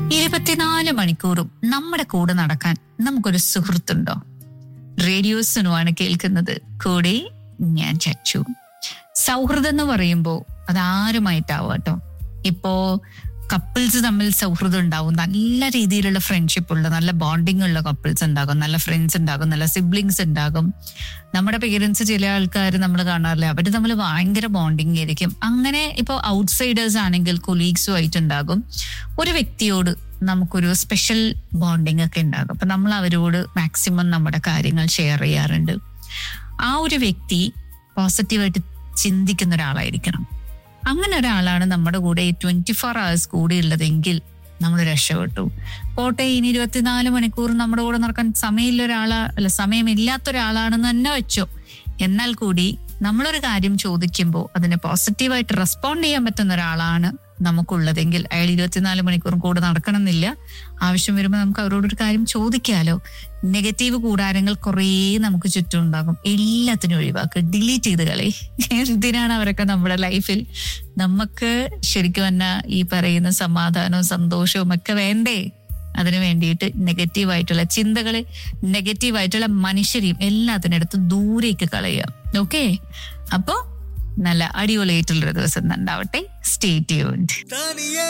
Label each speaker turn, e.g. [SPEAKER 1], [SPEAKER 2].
[SPEAKER 1] ഇരുപത്തിനാല് മണിക്കൂറും നമ്മുടെ കൂടെ നടക്കാൻ നമുക്കൊരു സുഹൃത്തുണ്ടോ റേഡിയോസിനുമാണ് കേൾക്കുന്നത് കൂടെ ഞാൻ ചച്ചു സൗഹൃദം എന്ന് പറയുമ്പോ അതാരുമായിട്ടാവും കേട്ടോ ഇപ്പോ കപ്പിൾസ് തമ്മിൽ സൗഹൃദം ഉണ്ടാവും നല്ല രീതിയിലുള്ള ഫ്രണ്ട്ഷിപ്പ് ഉള്ള നല്ല ബോണ്ടിങ് ഉള്ള കപ്പിൾസ് ഉണ്ടാകും നല്ല ഫ്രണ്ട്സ് ഉണ്ടാകും നല്ല സിബ്ലിങ്സ് ഉണ്ടാകും നമ്മുടെ പേരൻസ് ചില ആൾക്കാർ നമ്മൾ കാണാറില്ല അവർ തമ്മിൽ ഭയങ്കര ബോണ്ടിങ് ആയിരിക്കും അങ്ങനെ ഇപ്പോൾ ഔട്ട്സൈഡേഴ്സ് ആണെങ്കിൽ കൊലീഗ്സും ആയിട്ടുണ്ടാകും ഒരു വ്യക്തിയോട് നമുക്കൊരു സ്പെഷ്യൽ ബോണ്ടിങ് ഒക്കെ ഉണ്ടാകും അപ്പൊ നമ്മൾ അവരോട് മാക്സിമം നമ്മുടെ കാര്യങ്ങൾ ഷെയർ ചെയ്യാറുണ്ട് ആ ഒരു വ്യക്തി പോസിറ്റീവായിട്ട് ചിന്തിക്കുന്ന ഒരാളായിരിക്കണം അങ്ങനെ ഒരാളാണ് നമ്മുടെ കൂടെ ട്വന്റി ഫോർ അവേഴ്സ് കൂടെ ഉള്ളതെങ്കിൽ നമ്മൾ രക്ഷപ്പെട്ടു പോട്ടെ ഇനി ഇരുപത്തിനാല് മണിക്കൂർ നമ്മുടെ കൂടെ നടക്കാൻ സമയമില്ല ഒരാളാ അല്ല സമയമില്ലാത്ത ഒരാളാണെന്ന് തന്നെ വെച്ചോ എന്നാൽ കൂടി നമ്മളൊരു കാര്യം ചോദിക്കുമ്പോൾ അതിനെ പോസിറ്റീവായിട്ട് റെസ്പോണ്ട് ചെയ്യാൻ പറ്റുന്ന ഒരാളാണ് നമുക്കുള്ളതെങ്കിൽ അയാൾ ഇരുപത്തിനാല് മണിക്കൂറും കൂടെ നടക്കണമെന്നില്ല ആവശ്യം വരുമ്പോൾ നമുക്ക് അവരോടൊരു കാര്യം ചോദിക്കാലോ നെഗറ്റീവ് കൂടാരങ്ങൾ കുറേ നമുക്ക് ചുറ്റും ഉണ്ടാകും എല്ലാത്തിനും ഒഴിവാക്കുക ഡിലീറ്റ് ചെയ്ത് കളി എന്തിനാണ് അവരൊക്കെ നമ്മുടെ ലൈഫിൽ നമുക്ക് ശരിക്കും തന്നെ ഈ പറയുന്ന സമാധാനവും സന്തോഷവും ഒക്കെ വേണ്ടേ അതിനു വേണ്ടിയിട്ട് നെഗറ്റീവായിട്ടുള്ള ചിന്തകള് നെഗറ്റീവായിട്ടുള്ള മനുഷ്യരെയും എല്ലാത്തിനടുത്ത് ദൂരേക്ക് കളയുക ഓക്കെ അപ്പോ നല്ല അടിപൊളിയായിട്ടുള്ളൊരു ദിവസം ഉണ്ടാവട്ടെ സ്റ്റേ ട്യൂൺഡ്